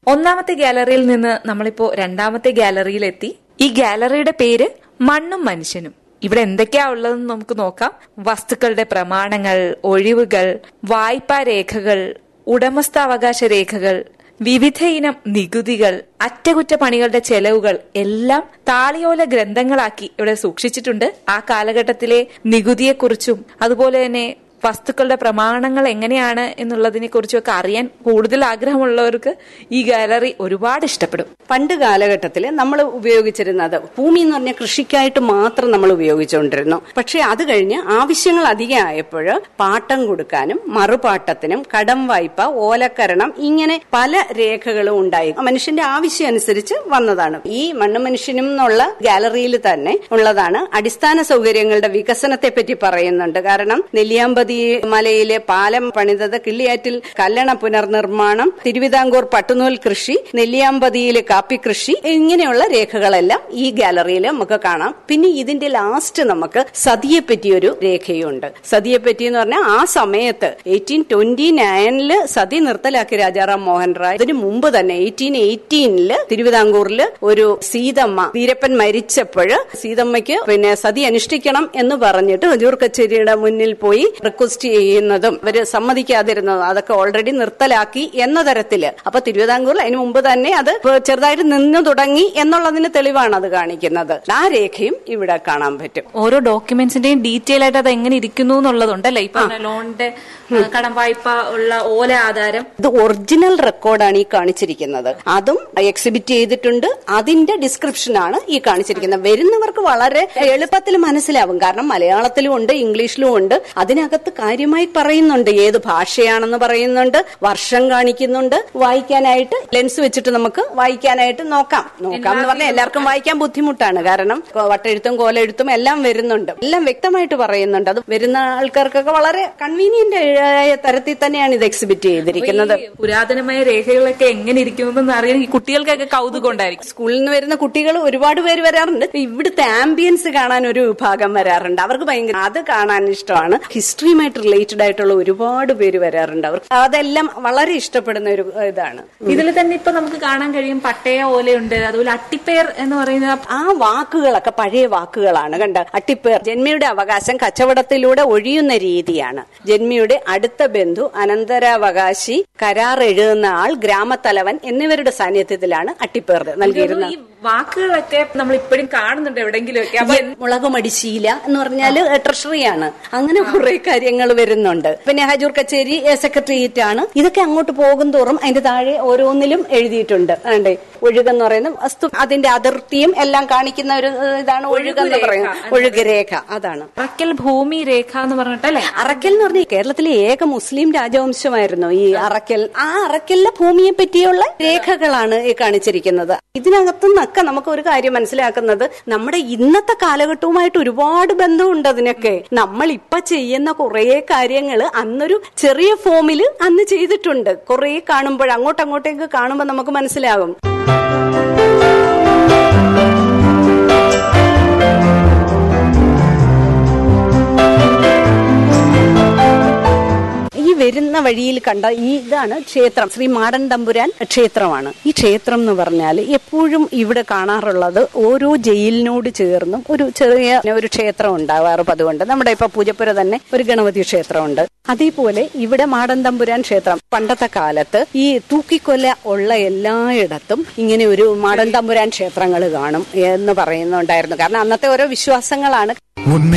ഒന്നാമത്തെ ഗാലറിയിൽ നിന്ന് നമ്മളിപ്പോ രണ്ടാമത്തെ ഗാലറിയിലെത്തി ഈ ഗാലറിയുടെ പേര് മണ്ണും മനുഷ്യനും ഇവിടെ എന്തൊക്കെയാ ഉള്ളതെന്ന് നമുക്ക് നോക്കാം വസ്തുക്കളുടെ പ്രമാണങ്ങൾ ഒഴിവുകൾ വായ്പാ രേഖകൾ ഉടമസ്ഥാവകാശ രേഖകൾ വിവിധ ഇനം നികുതികൾ അറ്റകുറ്റപ്പണികളുടെ ചെലവുകൾ എല്ലാം താളിയോല ഗ്രന്ഥങ്ങളാക്കി ഇവിടെ സൂക്ഷിച്ചിട്ടുണ്ട് ആ കാലഘട്ടത്തിലെ നികുതിയെക്കുറിച്ചും അതുപോലെ തന്നെ വസ്തുക്കളുടെ പ്രമാണങ്ങൾ എങ്ങനെയാണ് എന്നുള്ളതിനെ കുറിച്ചൊക്കെ അറിയാൻ കൂടുതൽ ആഗ്രഹമുള്ളവർക്ക് ഈ ഗാലറി ഒരുപാട് ഇഷ്ടപ്പെടും പണ്ട് കാലഘട്ടത്തിൽ നമ്മൾ ഉപയോഗിച്ചിരുന്നത് ഭൂമി എന്ന് പറഞ്ഞാൽ കൃഷിക്കായിട്ട് മാത്രം നമ്മൾ ഉപയോഗിച്ചുകൊണ്ടിരുന്നു പക്ഷെ അത് കഴിഞ്ഞ് ആവശ്യങ്ങൾ അധികമായപ്പോൾ പാട്ടം കൊടുക്കാനും മറുപാട്ടത്തിനും കടം വായ്പ ഓലക്കരണം ഇങ്ങനെ പല രേഖകളും ഉണ്ടായി മനുഷ്യന്റെ ആവശ്യം അനുസരിച്ച് വന്നതാണ് ഈ മണ്ണ് മനുഷ്യനും എന്നുള്ള ഗാലറിയിൽ തന്നെ ഉള്ളതാണ് അടിസ്ഥാന സൗകര്യങ്ങളുടെ വികസനത്തെ പറ്റി പറയുന്നുണ്ട് കാരണം നെല്ലിയാമ്പതി മലയിലെ പാലം പണിതത് കിള്ളിയാറ്റിൽ കല്ലണ പുനർനിർമ്മാണം തിരുവിതാംകൂർ പട്ടുനൂൽ കൃഷി നെല്ലിയാമ്പതിയിലെ കാപ്പി കൃഷി ഇങ്ങനെയുള്ള രേഖകളെല്ലാം ഈ ഗാലറിയിൽ നമുക്ക് കാണാം പിന്നെ ഇതിന്റെ ലാസ്റ്റ് നമുക്ക് സതിയെ പറ്റിയൊരു രേഖയുണ്ട് സതിയെ പറ്റി എന്ന് പറഞ്ഞാൽ ആ സമയത്ത് എയ്റ്റീൻ ട്വന്റി നയനില് സതി നിർത്തലാക്കി രാജാറാം മോഹൻ റായ് ഇതിന് മുമ്പ് തന്നെ എയ്റ്റീൻ എയ്റ്റീനില് തിരുവിതാംകൂറില് ഒരു സീതമ്മ വീരപ്പൻ മരിച്ചപ്പോൾ സീതമ്മയ്ക്ക് പിന്നെ സതി അനുഷ്ഠിക്കണം എന്ന് പറഞ്ഞിട്ട് ഹജൂർ കച്ചേരിയുടെ മുന്നിൽ പോയി റിക്വസ്റ്റ് ചെയ്യുന്നതും അവര് സമ്മതിക്കാതിരുന്നതും അതൊക്കെ ഓൾറെഡി നിർത്തലാക്കി എന്ന തരത്തില് അപ്പൊ തിരുവിതാംകൂറിൽ അതിന് മുമ്പ് തന്നെ അത് ചെറുതായിട്ട് നിന്ന് തുടങ്ങി എന്നുള്ളതിന് തെളിവാണ് അത് കാണിക്കുന്നത് ആ രേഖയും ഇവിടെ കാണാൻ പറ്റും ഓരോ ഡോക്യുമെന്റ്സിന്റെയും ഡീറ്റെയിൽ ആയിട്ട് അത് എങ്ങനെ ഇരിക്കുന്നു എന്നുള്ളതുണ്ടല്ലേ ഇപ്പൊ ലോണിന്റെ ആ, കടം വായ്പ ഉള്ള ഓല ആധാരം ഇത് ഒറിജിനൽ റെക്കോർഡാണ് ഈ കാണിച്ചിരിക്കുന്നത് അതും എക്സിബിറ്റ് ചെയ്തിട്ടുണ്ട് അതിന്റെ ഡിസ്ക്രിപ്ഷനാണ് ഈ കാണിച്ചിരിക്കുന്നത് വരുന്നവർക്ക് വളരെ എളുപ്പത്തിൽ മനസ്സിലാവും കാരണം മലയാളത്തിലും ഉണ്ട് ഇംഗ്ലീഷിലും ഉണ്ട് അതിനകത്ത് കാര്യമായി പറയുന്നുണ്ട് ഏത് ഭാഷയാണെന്ന് പറയുന്നുണ്ട് വർഷം കാണിക്കുന്നുണ്ട് വായിക്കാനായിട്ട് ലെൻസ് വെച്ചിട്ട് നമുക്ക് വായിക്കാനായിട്ട് നോക്കാം നോക്കാം എന്ന് പറഞ്ഞാൽ എല്ലാവർക്കും വായിക്കാൻ ബുദ്ധിമുട്ടാണ് കാരണം വട്ടെഴുത്തും കോലെഴുത്തും എല്ലാം വരുന്നുണ്ട് എല്ലാം വ്യക്തമായിട്ട് പറയുന്നുണ്ട് അത് വരുന്ന ആൾക്കാർക്കൊക്കെ വളരെ കൺവീനിയന്റ് ആയ തരത്തിൽ തന്നെയാണ് ഇത് എക്സിബിറ്റ് ചെയ്തിരിക്കുന്നത് ഈ പുരാതനമായ രേഖകളൊക്കെ എങ്ങനെ ഇരിക്കുമെന്ന് അറിയാൻ ഈ കുട്ടികൾക്കൊക്കെ കൗതുകം ഉണ്ടായിരിക്കും സ്കൂളിൽ നിന്ന് വരുന്ന കുട്ടികൾ ഒരുപാട് പേര് വരാറുണ്ട് ഇവിടുത്തെ ആംബിയൻസ് കാണാൻ ഒരു വിഭാഗം വരാറുണ്ട് അവർക്ക് ഭയങ്കര അത് കാണാൻ ഇഷ്ടമാണ് ഹിസ്റ്ററിയുമായിട്ട് റിലേറ്റഡ് ആയിട്ടുള്ള ഒരുപാട് പേര് വരാറുണ്ട് അവർക്ക് അതെല്ലാം വളരെ ഇഷ്ടപ്പെടുന്ന ഒരു ഇതാണ് ഇതിൽ തന്നെ ഇപ്പൊ നമുക്ക് കാണാൻ കഴിയും പട്ടയ ഓലയുണ്ട് അതുപോലെ അട്ടിപ്പേർ എന്ന് പറയുന്ന ആ വാക്കുകളൊക്കെ പഴയ വാക്കുകളാണ് കണ്ട അട്ടിപ്പേർ ജന്മിയുടെ അവകാശം കച്ചവടത്തിലൂടെ ഒഴിയുന്ന രീതിയാണ് ജന്മിയുടെ അടുത്ത ബന്ധു അനന്തരാവകാശി കരാർ എഴുതുന്ന ആൾ ഗ്രാമത്തലവൻ എന്നിവരുടെ സാന്നിധ്യത്തിലാണ് അട്ടിപ്പേർ നൽകിയിരുന്നത് ഈ വാക്കുകളൊക്കെ നമ്മൾ ഇപ്പോഴും കാണുന്നുണ്ട് എവിടെയെങ്കിലുമൊക്കെ അപ്പൊ മുളകുമടിശീല എന്ന് പറഞ്ഞാല് ട്രഷറിയാണ് അങ്ങനെ കുറെ കാര്യങ്ങൾ വരുന്നുണ്ട് പിന്നെ ഹജൂർ കച്ചേരി സെക്രട്ടേറിയറ്റ് ആണ് ഇതൊക്കെ അങ്ങോട്ട് പോകും തോറും അതിന്റെ താഴെ ഓരോന്നിലും എഴുതിയിട്ടുണ്ട് ആണ്ടേ ഒഴുകെന്ന് പറയുന്ന വസ്തു അതിന്റെ അതിർത്തിയും എല്ലാം കാണിക്കുന്ന ഒരു ഏഹ്, ഇതാണ് ഒഴുകെന്ന് പറയുന്നത് ഒഴുകുരേഖ അതാണ് അറക്കൽ ഭൂമി രേഖ എന്ന് പറഞ്ഞിട്ടല്ലേ അറക്കൽ എന്ന് പറഞ്ഞാൽ കേരളത്തിലെ ഏക മുസ്ലിം രാജവംശമായിരുന്നു ഈ അറക്കൽ ആ അറക്കലിലെ ഭൂമിയെ പറ്റിയുള്ള രേഖകളാണ് ഈ കാണിച്ചിരിക്കുന്നത് ഇതിനകത്തു നിന്നൊക്കെ നമുക്ക് ഒരു കാര്യം മനസ്സിലാക്കുന്നത് നമ്മുടെ ഇന്നത്തെ കാലഘട്ടവുമായിട്ട് ഒരുപാട് ബന്ധമുണ്ട് അതിനൊക്കെ നമ്മൾ ഇപ്പൊ ചെയ്യുന്ന കുറെ കാര്യങ്ങൾ അന്നൊരു ചെറിയ ഫോമിൽ അന്ന് ചെയ്തിട്ടുണ്ട് കുറെ കാണുമ്പോൾ അങ്ങോട്ടങ്ങോട്ടേക്ക് കാണുമ്പോൾ നമുക്ക് മനസ്സിലാകും ഈ വരുന്ന വഴിയിൽ കണ്ട ഈ ഇതാണ് ക്ഷേത്രം ശ്രീ മാടൻ തമ്പുരാൻ ക്ഷേത്രമാണ് ഈ ക്ഷേത്രം എന്ന് പറഞ്ഞാൽ എപ്പോഴും ഇവിടെ കാണാറുള്ളത് ഓരോ ജയിലിനോട് ചേർന്നും ഒരു ചെറിയ ഒരു ക്ഷേത്രം ഉണ്ടാവാറ് പതുകൊണ്ട് നമ്മുടെ ഇപ്പൊ പൂജപ്പുര തന്നെ ഒരു ഗണപതി ക്ഷേത്രമുണ്ട് അതേപോലെ ഇവിടെ മാടൻ തമ്പുരാൻ ക്ഷേത്രം പണ്ടത്തെ കാലത്ത് ഈ തൂക്കിക്കൊല ഉള്ള എല്ലായിടത്തും ഇങ്ങനെ ഒരു മാടൻ തമ്പുരാൻ ക്ഷേത്രങ്ങൾ കാണും എന്ന് പറയുന്നുണ്ടായിരുന്നു കാരണം അന്നത്തെ ഓരോ വിശ്വാസങ്ങളാണ്